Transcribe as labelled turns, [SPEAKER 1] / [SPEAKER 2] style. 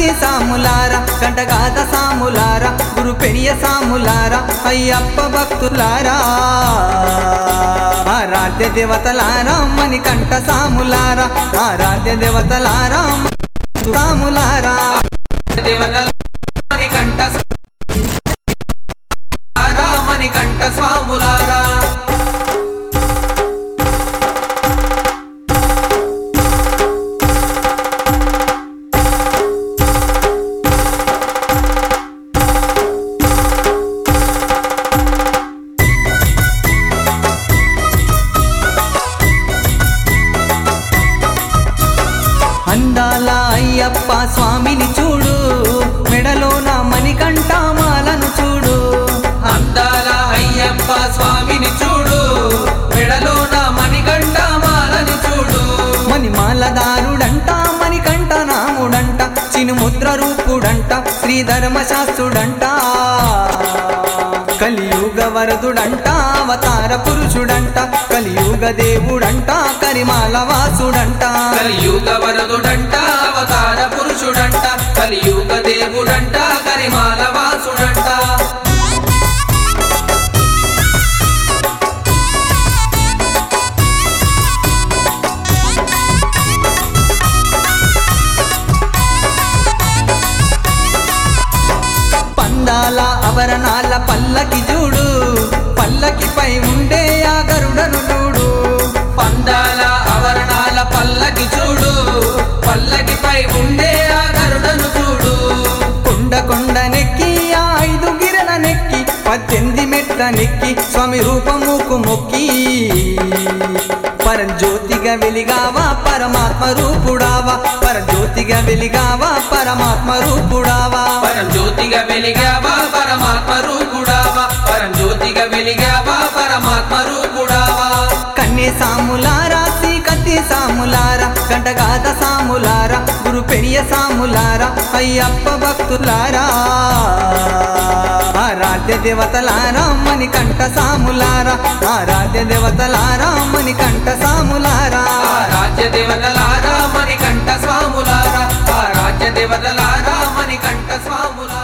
[SPEAKER 1] సాములార కంటగాద సాములార గురు పెరియ సాములార అయ్యప్ప భక్తులారా ఆరాధ్య దేవతలారా మని కంట సాములారా ఆరాధ్య దేవతలారా సాములారా దేవతలారి కంట రామని కంట స్వాములారా అందాల అయ్యప్ప స్వామిని చూడు మెడలోన మణికంఠ మాలను చూడు అందాల అయ్యప్ప స్వామిని చూడు మెడలోన మణికంఠ మాలను చూడు మణిమాలదారుడంట మణికంఠ నాముడంట చినుముద్ర రూపుడంట శ్రీధర్మశాస్త్రుడంట కలియుగ వరదుడంట అవతార పురుషుడంట కలియుగ దేవుడంట కరిమాల వాసుడంట
[SPEAKER 2] కలియుగ వరదుడంట అవతార పురుషుడంట కలియుగ దేవుడంట కరిమాల వాసుడంట
[SPEAKER 1] పందాల ఆభరణాల పల్లకి చూడు పల్లకిపై ఉండే ఆ గరుడను చూడు
[SPEAKER 2] పందాల ఆవరణాల పల్లకి చూడు పల్లకిపై ఉండే ఆ గరుడను చూడు
[SPEAKER 1] కొండ కొండ నెక్కి ఆ ఐదు గిరల నెక్కి పద్దెనిమిది మెట్ల నెక్కి స్వామి రూపముకు మొక్కి పరంజ్యోతిగా వెలిగావా పరమాత్మ రూపుడావా పరంజ్యోతిగా వెలిగావా పరమాత్మ రూపుడావా
[SPEAKER 2] పరం జ్యోతిగా వెలిగావా పరమాత్మ రూపుడావా పరం జ్యోతిగా వెలిగావా పరమాత్మ రూపుడావా
[SPEAKER 1] కన్నే సాములారా శ్రీకతి సాములారా కంటగాద సాములారా గురు పెరియ సాములారా అయ్యప్ప భక్తులారా ఆరాధ్య దేవతలారా మని కంట సాములారా ఆరాధ్య దేవతలారా మని కంట సాములారా
[SPEAKER 2] ఆ రాజ్య దేవతలారా మణికంఠ స్వాములారా ఆ రాజ్య దేవతలారా మణికంఠ స్వాములారా